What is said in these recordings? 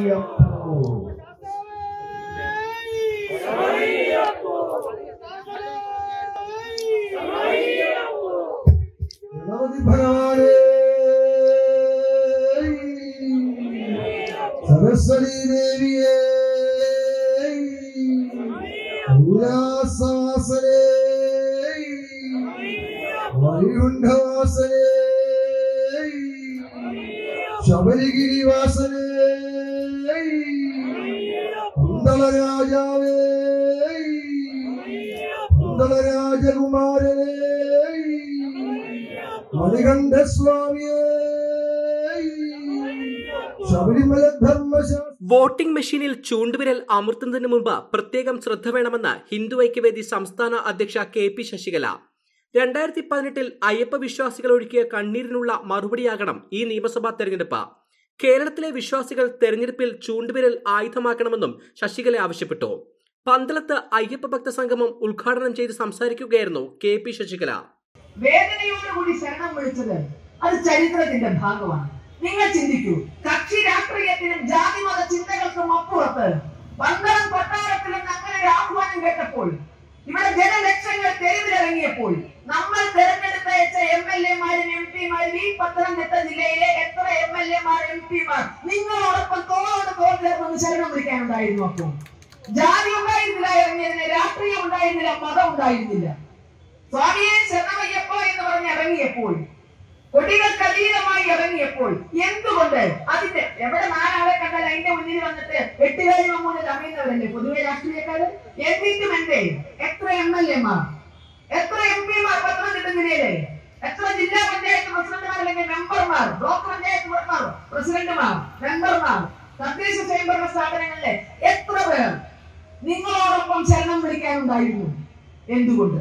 ഗണപതി ഭഗവാനേ സരസ്വതി ദേവിയേ ഉല്ലാസാസനേ വൈകുണ്ഠവാസനേ ശബരിഗിരിവാസനേ കുന്തളരാജാവേ കുന്തളരാജകുമാരനേ മണികണ്ഠസ്വാമിയേ ശബരിമല ധർമ്മശാസ്ത്ര വോട്ടിംഗ് മെഷീനിൽ ചൂണ്ടുവിരൽ അമർത്തുന്നതിന് മുമ്പ് പ്രത്യേകം ശ്രദ്ധ വേണമെന്ന് ഹിന്ദു ഐക്യവേദി സംസ്ഥാന അധ്യക്ഷ കെ പി ശശികല രണ്ടായിരത്തി പതിനെട്ടിൽ അയ്യപ്പ വിശ്വാസികൾ ഒഴുക്കിയ കണ്ണീരിനുള്ള മറുപടിയാകണം ഈ നിയമസഭാ തെരഞ്ഞെടുപ്പ് കേരളത്തിലെ വിശ്വാസികൾ തെരഞ്ഞെടുപ്പിൽ ചൂണ്ടുവിരൽ ആയുധമാക്കണമെന്നും ശശികല ആവശ്യപ്പെട്ടു പന്തളത്ത് അയ്യപ്പ ഭക്ത സംഗമം ഉദ്ഘാടനം ചെയ്ത് സംസാരിക്കുകയായിരുന്നു കെ പി ശശികല വേദനയോടുകൂടി ശരണം വിളിച്ചത് അത് ചരിത്രത്തിന്റെ ഭാഗമാണ് നിങ്ങൾ ചിന്തിക്കൂ കക്ഷി രാഷ്ട്രീയത്തിനും ജാതിമത ചിന്തകൾക്കും അപ്പുറത്ത് പന്തളം കൊട്ടാരത്തിൽ നിന്ന് അങ്ങനെ ഒരു ആഹ്വാനം കേട്ടപ്പോൾ ഇവിടെ ജനലക്ഷങ്ങൾ തെരുവിലിറങ്ങിയപ്പോൾ നമ്മൾ തെരഞ്ഞെടുത്തയച്ച എം എൽ എമാരും എം പിമാരും ഈ പത്തനംതിട്ട ജില്ലയിലെ എത്ര എം എൽ എമാർ എം പിമാർ നിങ്ങളോടൊപ്പം തോളോട് തോൾ ചേർന്ന് ശരണം വിളിക്കാനുണ്ടായിരുന്നു അപ്പോൾ ജാതി ഉണ്ടായിരുന്നില്ല ഇറങ്ങിയതിന് രാഷ്ട്രീയം ഉണ്ടായിരുന്നില്ല മതം ഉണ്ടായിരുന്നില്ല സ്വാമിയെ ശരണമയ്യപ്പ എന്ന് പറഞ്ഞ് ഇറങ്ങിയപ്പോൾ കൊടികൾക്ക് അതീതമായി ഇറങ്ങിയപ്പോൾ എന്തുകൊണ്ട് അതിന്റെ എവിടെ നാലാളെ കണ്ടാൽ അതിന്റെ മുന്നിൽ വന്നിട്ട് എട്ടുകാരി മമ്മൂന്ന് അറിയുന്നവരല്ലേ പൊതുവെ രാഷ്ട്രീയക്കാര് എന്നിട്ടും എന്തേ എത്ര എം എൽ എമാർ എത്ര എം പിമാർ പത്തനംതിട്ട ജില്ലയിലെ എത്ര ജില്ലാ പഞ്ചായത്ത് പ്രസിഡന്റുമാർ അല്ലെങ്കിൽ മെമ്പർമാർ ബ്ലോക്ക് പഞ്ചായത്ത് മെമ്പർ പ്രസിഡന്റുമാർ മെമ്പർമാർ തദ്ദേശ സ്വയംഭരണ സ്ഥാപനങ്ങളിലെ എത്ര പേർ നിങ്ങളോടൊപ്പം ശരണം വിളിക്കാനുണ്ടായിരുന്നു എന്തുകൊണ്ട്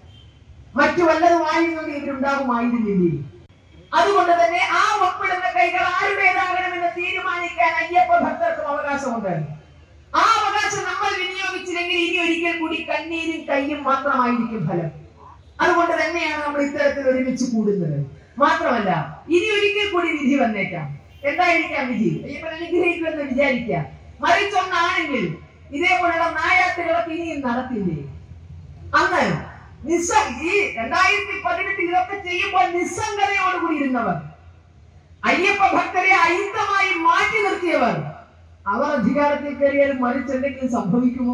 മറ്റു വല്ലതുമായിരുന്നെങ്കിൽ ഇവരുണ്ടാകുമായിരുന്നില്ലേ അതുകൊണ്ട് തന്നെ ആ ഒപ്പിടുന്ന കൈകൾ ആരുടേതാകണമെന്ന് തീരുമാനിക്കാൻ അയ്യപ്പ ഭക്തർക്കും അവകാശമുണ്ട് ആ അവകാശം നമ്മൾ വിനിയോഗിച്ചില്ലെങ്കിൽ ഇനി ഒരിക്കൽ കൂടി കണ്ണീരും കയ്യും മാത്രമായിരിക്കും ഫലം അതുകൊണ്ട് തന്നെയാണ് നമ്മൾ ഇത്തരത്തിൽ ഒരുമിച്ച് കൂടുന്നത് മാത്രമല്ല ഇനി ഒരിക്കൽ കൂടി വിധി വന്നേക്കാം എന്തായിരിക്കാം വിധി അയ്യപ്പൻ അനുഗ്രഹിക്കുമെന്ന് വിചാരിക്കാം മറിച്ചൊന്നാണെങ്കിൽ ഇതേപോലുള്ള നായാട്ടുകളൊക്കെ ഇനിയും നടത്തില്ലേ അന്ന് നിസ്സ ഈ രണ്ടായിരത്തി പതിനെട്ടിൽ ഇതൊക്കെ ചെയ്യുമ്പോൾ നിസ്സംഗതയോടുകൂടി ഇരുന്നവർ അയ്യപ്പ ഭക്തരെ അയുദ്ധമായി മാറ്റി നിർത്തിയവർ അവർ അധികാരത്തിൽ കയറിയാൽ മറിച്ചെന്തെങ്കിലും സംഭവിക്കുമോ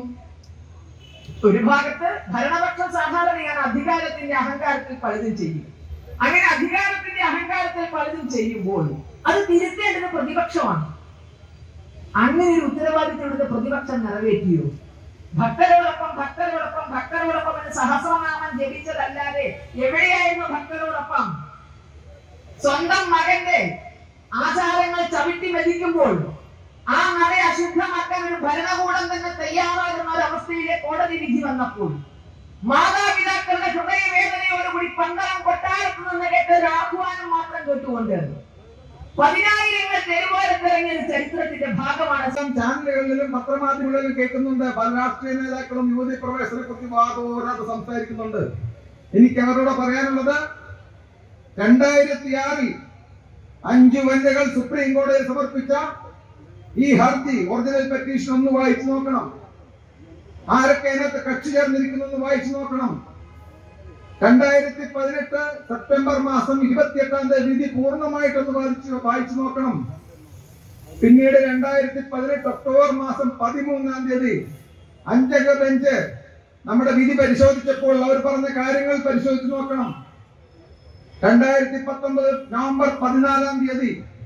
ഒരു ഭാഗത്ത് ഭരണപക്ഷം സാധാരണയാണ് അധികാരത്തിന്റെ അഹങ്കാരത്തിൽ പലതും ചെയ്യും അങ്ങനെ അധികാരത്തിന്റെ അഹങ്കാരത്തിൽ പലതും ചെയ്യുമ്പോൾ അത് തിരുത്തേണ്ടത് പ്രതിപക്ഷമാണ് അങ്ങനെ ഒരു ഉത്തരവാദിത്വം എടുത്ത് പ്രതിപക്ഷം നിറവേറ്റിയോ ഭക്തരോടൊപ്പം ഭക്തരോടൊപ്പം ഭക്തരോടൊപ്പം എന്ന് സഹസ്രനാമം ജപിച്ചതല്ലാതെ എവിടെയായിരുന്നു ഭക്തരോടൊപ്പം സ്വന്തം മകന്റെ ആചാരങ്ങൾ ചവിട്ടി മതിക്കുമ്പോൾ ആ നട അശുദ്ധമാക്കാൻ ഒരു ഭരണകൂടം തന്നെ തയ്യാറാകുന്ന ഒരു അവസ്ഥയിലെ കോടതി വിധി വന്നപ്പോൾ മാതാപിതാക്കളുടെ ഹൃദയവേദനയോടുകൂടി പന്തളം കൊട്ടാരത്ത് നിന്ന് കേട്ട ഒരു ആഹ്വാനം മാത്രം കേട്ടുകൊണ്ട് പതിനായിരങ്ങൾ തെരുവോരത്തിറങ്ങിയ ഒരു ചരിത്രത്തിന്റെ ഭാഗമാണ് ചാനലുകളിലും പത്രമാധ്യമങ്ങളിലും കേൾക്കുന്നുണ്ട് പല രാഷ്ട്രീയ നേതാക്കളും യുവതി പ്രവേശനെ കുറിച്ച് വാദോരാതെ സംസാരിക്കുന്നുണ്ട് എനിക്ക് അവരോട് പറയാനുള്ളത് രണ്ടായിരത്തി ആറിൽ അഞ്ചു വനിതകൾ സുപ്രീം കോടതിയിൽ സമർപ്പിച്ച ഈ ഹർജി ഒറിജിനൽ പെറ്റീഷൻ ഒന്ന് വായിച്ചു നോക്കണം ആരൊക്കെ അതിനകത്ത് കക്ഷി ചേർന്നിരിക്കുന്നു എന്ന് വായിച്ചു നോക്കണം രണ്ടായിരത്തി പതിനെട്ട് സെപ്റ്റംബർ മാസം ഇരുപത്തിയെട്ടാം തീയതി വിധി പൂർണ്ണമായിട്ടൊന്ന് വായിച്ചു വായിച്ചു നോക്കണം പിന്നീട് രണ്ടായിരത്തി പതിനെട്ട് ഒക്ടോബർ മാസം പതിമൂന്നാം തീയതി അഞ്ചംഗ ബെഞ്ച് നമ്മുടെ വിധി പരിശോധിച്ചപ്പോൾ അവർ പറഞ്ഞ കാര്യങ്ങൾ പരിശോധിച്ച് നോക്കണം രണ്ടായിരത്തി പത്തൊമ്പത് നവംബർ പതിനാലാം തീയതി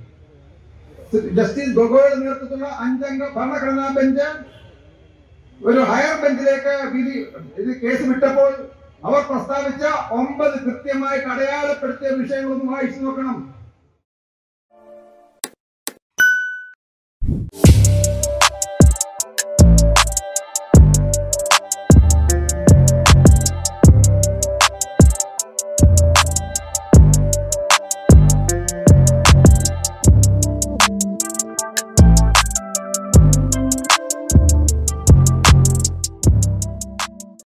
ജസ്റ്റിസ് ഗൊഗോയുടെ നേതൃത്വത്തിലുള്ള അഞ്ചംഗ ഭരണഘടനാ ബെഞ്ച് ഒരു ഹയർ ബെഞ്ചിലേക്ക് വിധി ഇത് കേസ് വിട്ടപ്പോൾ അവർ പ്രസ്താവിച്ച ഒമ്പത് കൃത്യമായിട്ട് അടയാളപ്പെടുത്തിയ വിഷയങ്ങളൊന്ന് വായിച്ചു നോക്കണം